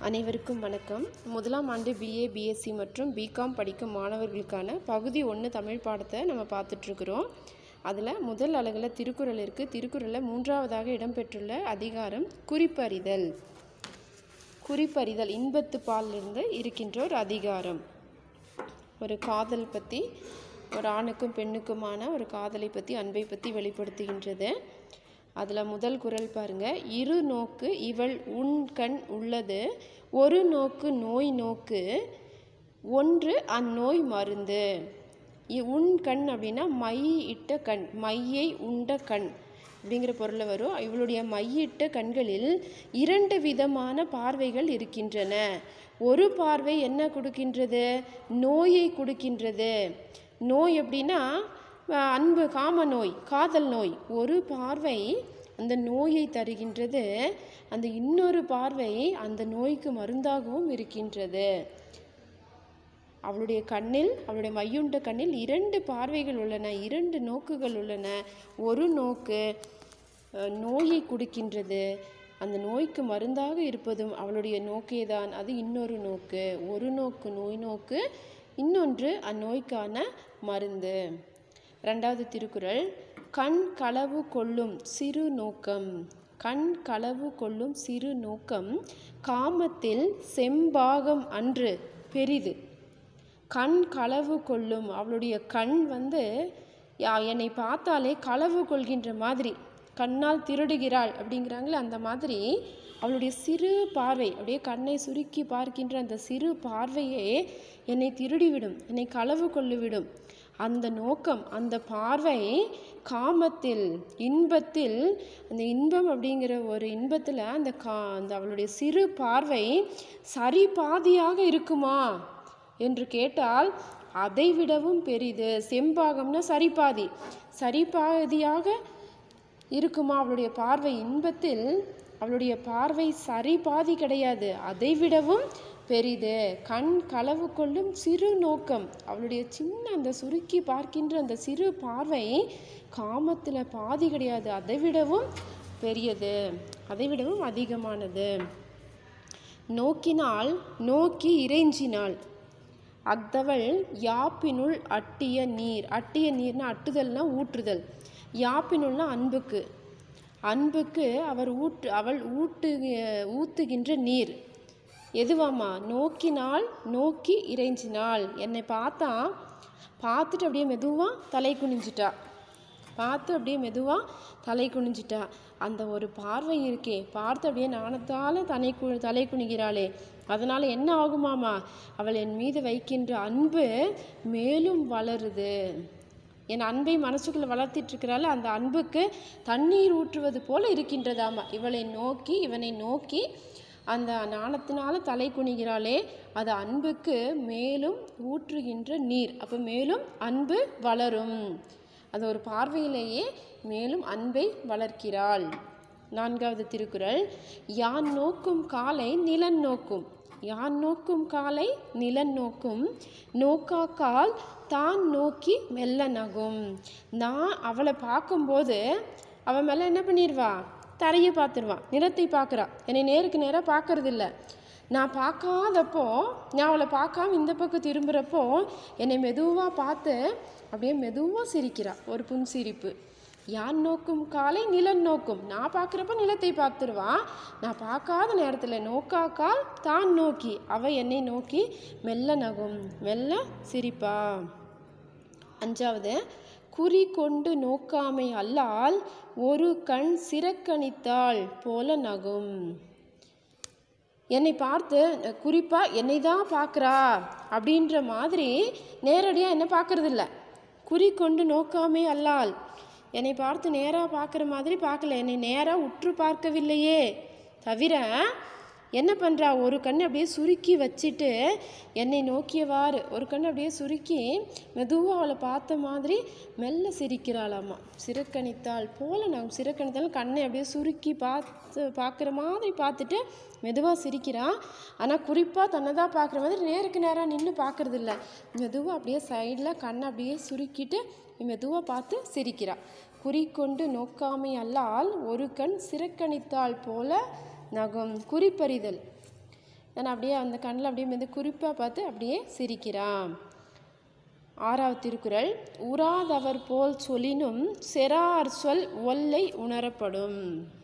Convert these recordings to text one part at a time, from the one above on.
அனைவருக்கும் வணக்கம் முதலாம் ஆண்டு பிஏ பிஎஸ்சி மற்றும் பிகாம் படிக்கும் மாணவர்களுக்கான பகுதி ஒன்று தமிழ் பாடத்தை நம்ம பார்த்துட்ருக்குறோம் அதில் முதல் அழகில் திருக்குறள் இருக்குது திருக்குறளில் மூன்றாவதாக இடம்பெற்றுள்ள அதிகாரம் குறிப்பறிதல் குறிப்பறிதல் இன்பத்து பாலிலிருந்து இருக்கின்ற ஒரு அதிகாரம் ஒரு காதல் பற்றி ஒரு ஆணுக்கும் பெண்ணுக்குமான ஒரு காதலை பற்றி அன்பை பற்றி வெளிப்படுத்துகின்றது அதில் முதல் குறள் பாருங்க இரு நோக்கு இவள் உன் கண் உள்ளது ஒரு நோக்கு நோய் நோக்கு ஒன்று அந்நோய் மருந்து இ- உன் கண் அப்படின்னா மை இட்ட கண் மையை உண்ட கண் அப்படிங்கிற பொருளில் வரும் இவளுடைய மையிட்ட கண்களில் இரண்டு விதமான பார்வைகள் இருக்கின்றன ஒரு பார்வை என்ன கொடுக்கின்றது நோயை கொடுக்கின்றது நோய் அப்படின்னா அஹ், அன்பு காம நோய் காதல் நோய் ஒரு பார்வை அந்த நோயை தருகின்றது அந்த இன்னொரு பார்வை அந்த நோய்க்கு மருந்தாகவும் இருக்கின்றது அவளுடைய கண்ணில் அவளுடைய மையுண்ட கண்ணில் இரண்டு பார்வைகள் உள்ளன இரண்டு நோக்குகள் உள்ளன ஒரு நோக்கு அஹ், நோயை கொடுக்கின்றது அந்த நோய்க்கு மருந்தாக இருப்பதும் அவளுடைய நோக்கே தான் அது இன்னொரு நோக்கு ஒரு நோக்கு நோய் நோக்கு இன்னொன்று அந்நோய்க்கான மருந்து ரெண்டாவது திருக்குறள் கண் களவு கொள்ளும் சிறு நோக்கம் கண் களவு கொள்ளும் சிறு நோக்கம் காமத்தில் செம்பாகம் அன்று பெரிது கண் களவு கொள்ளும் அவளுடைய கண் வந்து யா- என்னை பார்த்தாலே களவு கொள்கின்ற மாதிரி கண்ணால் திருடுகிறாள் அப்படிங்கிறாங்களே அந்த மாதிரி அவளுடைய சிறு பார்வை அப்படியே கண்ணை சுருக்கி பார்க்கின்ற அந்த சிறு பார்வையே என்னை திருடிவிடும் என்னை களவு கொள்ளுவிடும் அந்த நோக்கம் அந்த பார்வை காமத்தில் இன்பத்தில் அந்த இன்பம் அப்படிங்கிற ஒரு இன்பத்தில் அந்த கா அந்த அவளுடைய சிறு பார்வை சரி பாதியாக இருக்குமா என்று கேட்டால் அதை விடவும் பெரிது செம்பாகம்னா சரிபாதி சரிபாதியாக இருக்குமா அவளுடைய பார்வை இன்பத்தில் அவளுடைய பார்வை சரிபாதி கிடையாது அதை விடவும் பெரிது கண் களவு கொள்ளும் சிறு நோக்கம் அவளுடைய சின்ன அந்த சுருக்கி பார்க்கின்ற அந்த சிறு பார்வை காமத்தில் பாதி கிடையாது அதை விடவும் பெரியது அதை விடவும் அதிகமானது நோக்கினால் நோக்கி இறைஞ்சினாள் அஃதவள் யாப்பினுள் அட்டிய நீர் அட்டிய நீர்னா அட்டுதல்னா ஊற்றுதல் யாப்பினுள்னா அன்புக்கு அன்புக்கு அவர் ஊற்று அவள் ஊட்டு ஊத்துகின்ற நீர் எதுவாம்மா நோக்கினால் நோக்கி இறைஞ்சினாள் என்னை பார்த்தா பார்த்துட்டு அப்படியே மெதுவாக தலை குனிஞ்சிட்டா பார்த்து அப்படியே மெதுவாக தலை குனிஞ்சிட்டா அந்த ஒரு பார்வை இருக்கே பார்த்து அப்படியே நாணத்தால் தலை கு தலை குனிகிறாளே அதனால் என்ன ஆகுமாமா அவள் என் மீது வைக்கின்ற அன்பு மேலும் வளருது என் அன்பை மனசுக்குள்ளே வளர்த்திட்டு இருக்கிறாள் அந்த அன்புக்கு தண்ணீர் ஊற்றுவது போல இருக்கின்றதாமா இவளை நோக்கி இவனை நோக்கி அந்த நாணத்தினால தலை குனிகிறாளே அது அன்புக்கு மேலும் ஊற்றுகின்ற நீர் அப்போ மேலும் அன்பு வளரும் அது ஒரு பார்வையிலேயே மேலும் அன்பை வளர்க்கிறாள் நான்காவது திருக்குறள் யான் நோக்கும் காலை நிலன் நோக்கும் யான் நோக்கும் காலை நிலன் நோக்கும் நோக்காக்கால் தான் நோக்கி மெல்ல நகும் நான் அவளை பார்க்கும்போது அவன் மேலே என்ன பண்ணிடுவா தரையை பார்த்துருவான் நிலத்தை பார்க்குறா என்னை நேருக்கு நேராக பார்க்கறது இல்ல நான் பார்க்காதப்போ நான் அவளை பார்க்காம இந்த பக்கம் திரும்புகிறப்போ என்னை மெதுவாக பார்த்து அப்படியே மெதுவாக சிரிக்கிறா ஒரு புன்சிரிப்பு யான் நோக்கும் காலை நிலன் நோக்கும் நான் பார்க்குறப்ப நிலத்தை பார்த்துருவா நான் பார்க்காத நேரத்தில் நோக்காக்கால் தான் நோக்கி அவ என்னை நோக்கி மெல்ல நகும் மெல்ல சிரிப்பா அஞ்சாவது குறி கொண்டு நோக்காமை அல்லால் ஒரு கண் சிறக்கணித்தாள் போல நகும் என்னை பார்த்து குறிப்பாக என்னை தான் பார்க்குறா அப்படின்ற மாதிரி நேரடியாக என்ன பார்க்கறது இல்ல குறி கொண்டு நோக்காமே அல்லால் என்னை பார்த்து நேராக பார்க்குற மாதிரி பார்க்கல என்னை நேராக உற்று பார்க்கவில்லையே தவிர என்ன பண்ணுறா ஒரு கண் அப்படியே சுருக்கி வச்சுட்டு என்னை நோக்கியவாறு ஒரு கண் அப்படியே சுருக்கி மெதுவாக அவளை பார்த்த மாதிரி மெல்ல சிரிக்கிறாளாமா சிறுக்கணித்தாள் போல நான் சிறுக்கணித்தால் கண்ணை அப்படியே சுருக்கி பார்த்து பார்க்குற மாதிரி பார்த்துட்டு மெதுவாக சிரிக்கிறா ஆனால் குறிப்பாக தன்னை தான் பார்க்குற மாதிரி நேருக்கு நேராக நின்று பார்க்கறது இல்ல மெதுவாக அப்படியே சைடில் கண்ணை அப்படியே சுருக்கிட்டு மெதுவாக பார்த்து சிரிக்கிறா குறிக்கொண்டு நோக்காமை அல்லால் ஒரு கண் சிறக்கணித்தாள் போல நகம் குறிப்பறிதல் ஏன்னா அப்படியே அந்த கண்ணில் அப்படியே வந்து குறிப்பாக பார்த்து அப்படியே சிரிக்கிறான் ஆறாவது திருக்குறள் உறாதவர் போல் சொல்லினும் செரார் சொல் ஒல்லை உணரப்படும்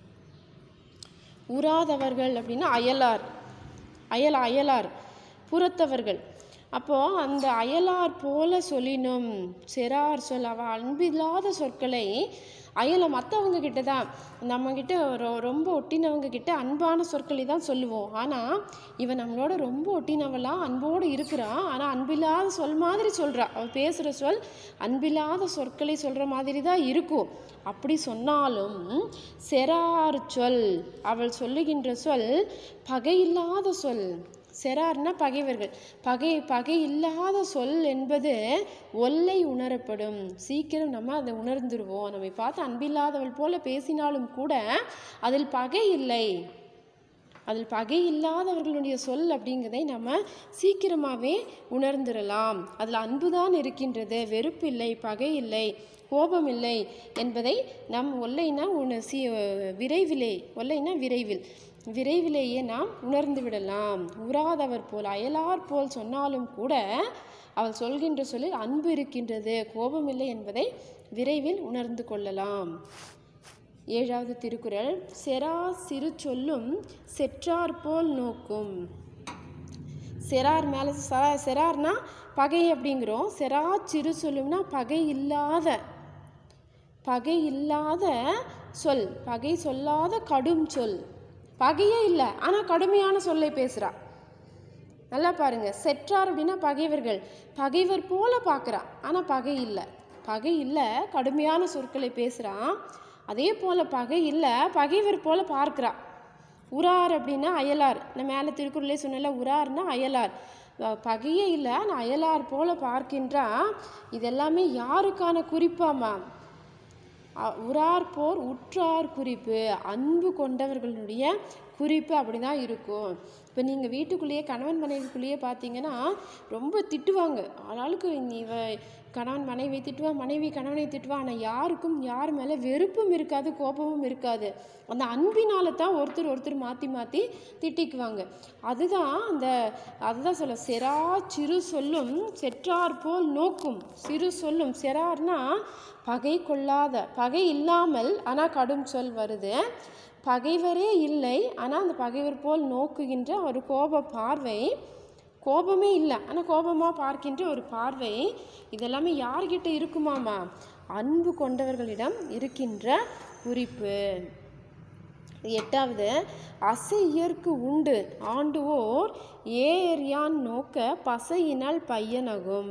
உறாதவர்கள் அப்படின்னா அயலார் அயல் அயலார் புறத்தவர்கள் அப்போது அந்த அயலார் போல சொல்லினும் செரார் சொல் அவ அன்பில்லாத சொற்களை அயலை மற்றவங்க கிட்ட தான் நம்மக்கிட்ட ரொ ரொம்ப ஒட்டினவங்க கிட்ட அன்பான சொற்களை தான் சொல்லுவோம் ஆனால் இவன் நம்மளோட ரொம்ப ஒட்டினவளாம் அன்போடு இருக்கிறான் ஆனால் அன்பில்லாத சொல் மாதிரி சொல்கிறா அவள் பேசுகிற சொல் அன்பில்லாத சொற்களை சொல்கிற மாதிரி தான் இருக்கும் அப்படி சொன்னாலும் செரார் சொல் அவள் சொல்லுகின்ற சொல் பகையில்லாத சொல் செரார்னா பகைவர்கள் பகை பகை இல்லாத சொல் என்பது ஒல்லை உணரப்படும் சீக்கிரம் நம்ம அதை உணர்ந்துருவோம் நம்மை பார்த்து அன்பில்லாதவள் போல பேசினாலும் கூட அதில் பகை இல்லை அதில் பகை இல்லாதவர்களுடைய சொல் அப்படிங்கிறதை நம்ம சீக்கிரமாகவே உணர்ந்துடலாம் அதில் அன்புதான் இருக்கின்றது வெறுப்பு இல்லை பகை இல்லை கோபம் இல்லை என்பதை நம் ஒல்லைனா உண சி விரைவிலே ஒல்லைனா விரைவில் விரைவிலேயே நாம் உணர்ந்து விடலாம் உறாதவர் போல் அயலார் போல் சொன்னாலும் கூட அவள் சொல்கின்ற சொல்லில் அன்பு இருக்கின்றது கோபம் இல்லை என்பதை விரைவில் உணர்ந்து கொள்ளலாம் ஏழாவது திருக்குறள் செரா சிறு சொல்லும் செற்றார் போல் நோக்கும் செரார் மேலே செரா செரார்னா பகை அப்படிங்கிறோம் செரா சிறு சொல்லும்னா பகை இல்லாத பகை இல்லாத சொல் பகை சொல்லாத கடும் சொல் பகையே இல்லை ஆனால் கடுமையான சொல்லை பேசுகிறா நல்லா பாருங்க செற்றார் அப்படின்னா பகைவர்கள் பகைவர் போல பார்க்குறா ஆனால் பகை இல்லை பகை இல்லை கடுமையான சொற்களை பேசுகிறான் அதே போல் பகை இல்லை பகைவர் போல பார்க்குறா உரார் அப்படின்னா அயலார் நான் மேலே திருக்குறளே சொன்னல உரார்னா அயலார் அஹ் பகையே இல்லை ஆனால் அயலார் போல பார்க்கின்றா இதெல்லாமே யாருக்கான குறிப்பாமா அ- உறார் போர் உற்றார் குறிப்பு அன்பு கொண்டவர்களுடைய குறிப்பு அப்படி தான் இருக்கும் இப்போ நீங்கள் வீட்டுக்குள்ளேயே கணவன் மனைவிக்குள்ளேயே பார்த்தீங்கன்னா ரொம்ப திட்டுவாங்க ஆளாளுக்கு நீ இவ கணவன் மனைவி திட்டுவா மனைவி கணவனை திட்டுவா ஆனால் யாருக்கும் யார் மேலே வெறுப்பும் இருக்காது கோபமும் இருக்காது அந்த அன்பினால தான் ஒருத்தர் ஒருத்தர் மாற்றி மாற்றி திட்டிக்குவாங்க அதுதான் அந்த அதுதான் சொல்ல செரா சிறு சொல்லும் செற்றார் போல் நோக்கும் சிறு சொல்லும் செரார்னா பகை கொள்ளாத பகை இல்லாமல் ஆனால் கடும் சொல் வருது பகைவரே இல்லை ஆனால் அந்த பகைவர் போல் நோக்குகின்ற ஒரு கோப பார்வை கோபமே இல்லை ஆனால் கோபமாக பார்க்கின்ற ஒரு பார்வை இதெல்லாமே யார்கிட்ட இருக்குமாமா அன்பு கொண்டவர்களிடம் இருக்கின்ற குறிப்பு எட்டாவது அசை இயற்கு உண்டு ஆண்டுவோர் ஏறியான் நோக்க பசையினால் பையனகும்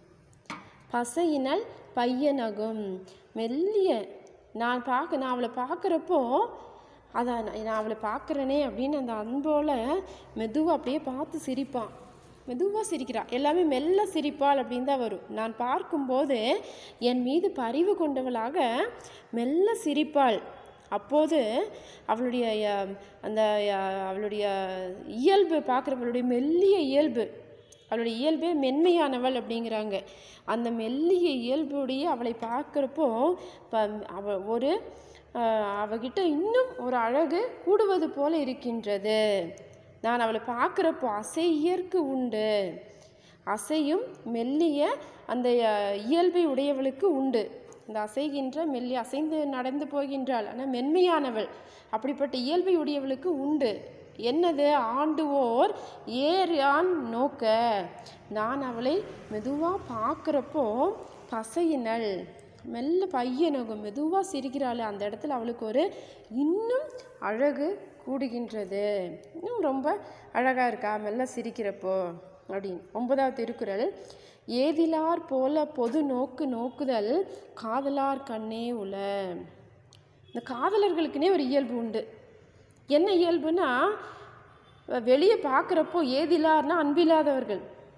பசையினால் பையனகும் மெல்லிய நான் பார்க்க நான் அவளை பார்க்குறப்போ அதை நான் அவளை பார்க்குறனே அப்படின்னு அந்த அன்போல மெதுவாக அப்படியே பார்த்து சிரிப்பான் மெதுவாக சிரிக்கிறா எல்லாமே மெல்ல சிரிப்பாள் அப்படின்னு தான் வரும் நான் பார்க்கும்போது என் மீது பரிவு கொண்டவளாக மெல்ல சிரிப்பாள் அப்போது அவளுடைய அஹ், அந்த அஹ், அவளுடைய இயல்பு பார்க்குறவளுடைய மெல்லிய இயல்பு அவளுடைய இயல்பே மென்மையானவள் அப்படிங்கிறாங்க அந்த மெல்லிய இயல்புடைய அவளை பார்க்குறப்போ அவ ஒரு ஆஹ், அவகிட்ட இன்னும் ஒரு அழகு கூடுவது போல இருக்கின்றது நான் அவளை பார்க்குறப்போ அசை இயற்கு உண்டு அசையும் மெல்லிய அந்த அஹ், இயல்பை உடையவளுக்கு உண்டு இந்த அசைகின்ற மெல்லி அசைந்து நடந்து போகின்றாள் ஆனால் மென்மையானவள் அப்படிப்பட்ட இயல்பை உடையவளுக்கு உண்டு என்னது ஆண்டுவோர் ஏறியான் நோக்க நான் அவளை மெதுவாக பார்க்குறப்போ பசையினள் மெல்ல பையனகம் மெதுவாக சிரிக்கிறாள் அந்த இடத்துல அவளுக்கு ஒரு இன்னும் அழகு கூடுகின்றது இன்னும் ரொம்ப அழகாக இருக்கா மெல்ல சிரிக்கிறப்போ அப்படின்னு ஒன்பதாவது திருக்குறள் ஏதிலார் போல பொது நோக்கு நோக்குதல் காதலார் கண்ணே உல இந்த காதலர்களுக்குனே ஒரு இயல்பு உண்டு என்ன இயல்புனா வெளியே பார்க்குறப்போ ஏதிலார்னா அன்பில்லாதவர்கள்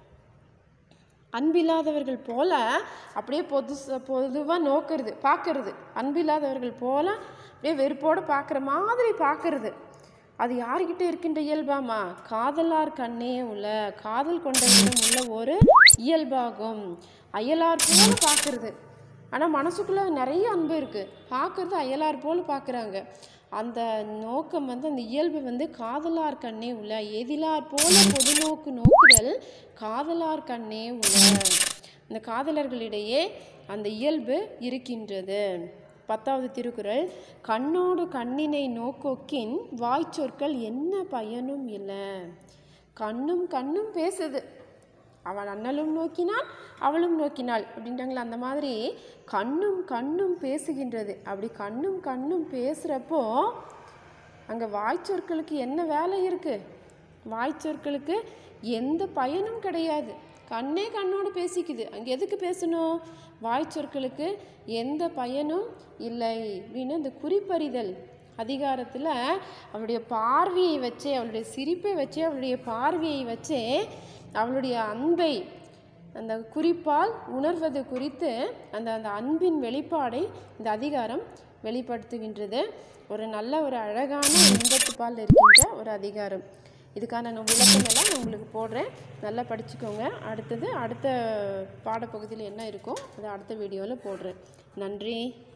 அன்பில்லாதவர்கள் போல அப்படியே பொது பொதுவாக நோக்கிறது பார்க்கறது அன்பில்லாதவர்கள் போல அப்படியே வெறுப்போடு பார்க்குற மாதிரி பார்க்கறது அது யார்கிட்ட இருக்கின்ற இயல்பாமா காதலார் கண்ணே உள்ள காதல் கொண்டவரிடம் உள்ள ஒரு இயல்பாகும் அயலார் போல பார்க்கறது ஆனால் மனசுக்குள்ளே நிறைய அன்பு இருக்குது பார்க்கறது அயலார் போல பார்க்குறாங்க அந்த நோக்கம் வந்து அந்த இயல்பு வந்து காதலார் கண்ணே உள்ள எதிலார் போல பொது நோக்கு நோக்குதல் காதலார் கண்ணே உள்ள இந்த காதலர்களிடையே அந்த இயல்பு இருக்கின்றது பத்தாவது திருக்குறள் கண்ணோடு கண்ணினை நோக்கோக்கின் வாய்ச்சொற்கள் என்ன பயனும் இல்லை கண்ணும் கண்ணும் பேசுது அவள் அண்ணலும் நோக்கினாள் அவளும் நோக்கினாள் அப்படின்றாங்களா அந்த மாதிரி கண்ணும் கண்ணும் பேசுகின்றது அப்படி கண்ணும் கண்ணும் பேசுகிறப்போ அங்கே வாய்ச்சொற்களுக்கு என்ன வேலை இருக்குது வாய்ச்சொற்களுக்கு எந்த பயனும் கிடையாது கண்ணே கண்ணோடு பேசிக்குது அங்கே எதுக்கு பேசணும் வாய்ச்சொற்களுக்கு எந்த பயனும் இல்லை அப்படின்னு இந்த குறிப்பறிதல் அதிகாரத்தில் அவளுடைய பார்வையை வச்சே அவளுடைய சிரிப்பை வச்சே அவளுடைய பார்வையை வச்சே அவளுடைய அன்பை அந்த குறிப்பால் உணர்வது குறித்து அந்த அந்த அன்பின் வெளிப்பாடை இந்த அதிகாரம் வெளிப்படுத்துகின்றது ஒரு நல்ல ஒரு அழகான இன்பத்துப்பால் இருக்கின்ற ஒரு அதிகாரம் இதுக்கான நான் விளக்கமெல்லாம் நான் உங்களுக்கு போடுறேன் நல்லா படிச்சுக்கோங்க அடுத்தது அடுத்த பாடப்பகுதியில் என்ன இருக்கோ அதை அடுத்த வீடியோவில் போடுறேன் நன்றி